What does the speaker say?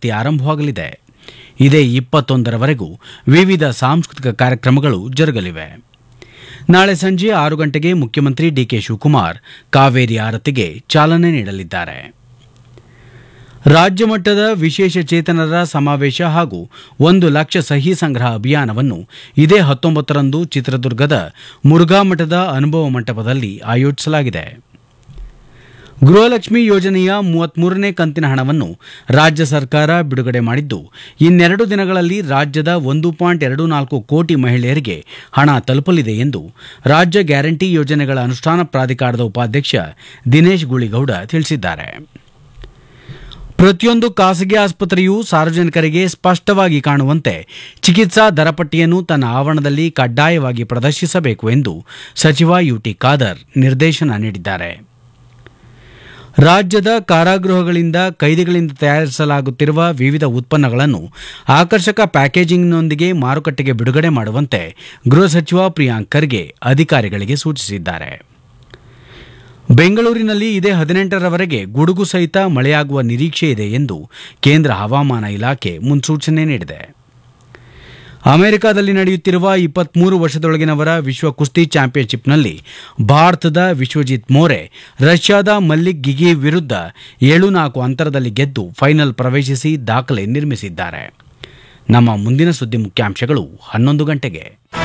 ಆವೃತ್ತಿ ಆರಂಭವಾಗಲಿದೆ ಇದೇ ಇಪ್ಪತ್ತೊಂದರವರೆಗೂ ವಿವಿಧ ಸಾಂಸ್ಕೃತಿಕ ಕಾರ್ಯಕ್ರಮಗಳು ಜರುಗಲಿವೆ ನಾಳೆ ಸಂಜೆ ಆರು ಗಂಟೆಗೆ ಮುಖ್ಯಮಂತ್ರಿ ಡಿಕೆ ಶಿವಕುಮಾರ್ ಕಾವೇರಿ ಆರತಿಗೆ ಚಾಲನೆ ನೀಡಲಿದ್ದಾರೆ ರಾಜ್ಯ ಮಟ್ಟದ ವಿಶೇಷ ಚೇತನರ ಸಮಾವೇಶ ಹಾಗೂ ಒಂದು ಲಕ್ಷ ಸಹಿ ಸಂಗ್ರಹ ಅಭಿಯಾನವನ್ನು ಇದೇ ಹತ್ತೊಂಬತ್ತರಂದು ಚಿತ್ರದುರ್ಗದ ಮುರುಘಾ ಮಠದ ಅನುಭವ ಮಂಟಪದಲ್ಲಿ ಆಯೋಜಿಸಲಾಗಿದೆ ಗೃಹಲಕ್ಷ್ಮಿ ಯೋಜನೆಯ ಮೂವತ್ಮೂರನೇ ಕಂತಿನ ಹಣವನ್ನು ರಾಜ್ಯ ಸರ್ಕಾರ ಬಿಡುಗಡೆ ಮಾಡಿದ್ದು ಇನ್ನೆರಡು ದಿನಗಳಲ್ಲಿ ರಾಜ್ಯದ ಒಂದು ಪಾಯಿಂಟ್ ಎರಡು ನಾಲ್ಕು ಕೋಟಿ ಮಹಿಳೆಯರಿಗೆ ಹಣ ತಲುಪಲಿದೆ ಎಂದು ರಾಜ್ಯ ಗ್ಯಾರಂಟಿ ಯೋಜನೆಗಳ ಅನುಷ್ಠಾನ ಪ್ರಾಧಿಕಾರದ ಉಪಾಧ್ಯಕ್ಷ ದಿನೇಶ್ ಗುಳಿಗೌಡ ತಿಳಿಸಿದ್ದಾರೆ ಪ್ರತಿಯೊಂದು ಖಾಸಗಿ ಆಸ್ಪತ್ರೆಯೂ ಸಾರ್ವಜನಿಕರಿಗೆ ಸ್ಪಷ್ಟವಾಗಿ ಕಾಣುವಂತೆ ಚಿಕಿತ್ಸಾ ದರಪಟ್ಟಿಯನ್ನು ತನ್ನ ಆವರಣದಲ್ಲಿ ಕಡ್ಡಾಯವಾಗಿ ಪ್ರದರ್ಶಿಸಬೇಕು ಎಂದು ಸಚಿವ ಯುಟಿ ಖಾದರ್ ನಿರ್ದೇಶನ ನೀಡಿದ್ದಾರೆ ರಾಜ್ಯದ ಕಾರಾಗೃಹಗಳಿಂದ ಕೈದಿಗಳಿಂದ ತಯಾರಿಸಲಾಗುತ್ತಿರುವ ವಿವಿಧ ಉತ್ಪನ್ನಗಳನ್ನು ಆಕರ್ಷಕ ಪ್ಯಾಕೇಜಿಂಗ್ನೊಂದಿಗೆ ಮಾರುಕಟ್ಟೆಗೆ ಬಿಡುಗಡೆ ಮಾಡುವಂತೆ ಗೃಹ ಸಚಿವ ಪ್ರಿಯಾಂಕ್ ಖರ್ಗೆ ಅಧಿಕಾರಿಗಳಿಗೆ ಸೂಚಿಸಿದ್ದಾರೆ ಬೆಂಗಳೂರಿನಲ್ಲಿ ಇದೇ ಹದಿನೆಂಟರವರೆಗೆ ಗುಡುಗು ಸಹಿತ ಮಳೆಯಾಗುವ ನಿರೀಕ್ಷೆ ಇದೆ ಎಂದು ಕೇಂದ್ರ ಹವಾಮಾನ ಇಲಾಖೆ ಮುನ್ಸೂಚನೆ ನೀಡಿದೆ ಅಮೆರಿಕದಲ್ಲಿ ನಡೆಯುತ್ತಿರುವ ಇಪ್ಪತ್ಮೂರು ವರ್ಷದೊಳಗಿನವರ ವಿಶ್ವ ಕುಸ್ತಿ ಚಾಂಪಿಯನ್ಶಿಪ್ನಲ್ಲಿ ಭಾರತದ ವಿಶ್ವಜಿತ್ ಮೋರೆ ರಷ್ಯಾದ ಮಲ್ಲಿಕ್ ಗಿಗಿ ವಿರುದ್ಧ ಏಳು ನಾಲ್ಕು ಅಂತರದಲ್ಲಿ ಗೆದ್ದು ಫೈನಲ್ ಪ್ರವೇಶಿಸಿ ದಾಖಲೆ ನಿರ್ಮಿಸಿದ್ದಾರೆ ನಮ್ಮ ಮುಂದಿನ ಸುದ್ದಿ ಮುಖ್ಯಾಂಶಗಳು ಹನ್ನೊಂದು ಗಂಟೆಗೆ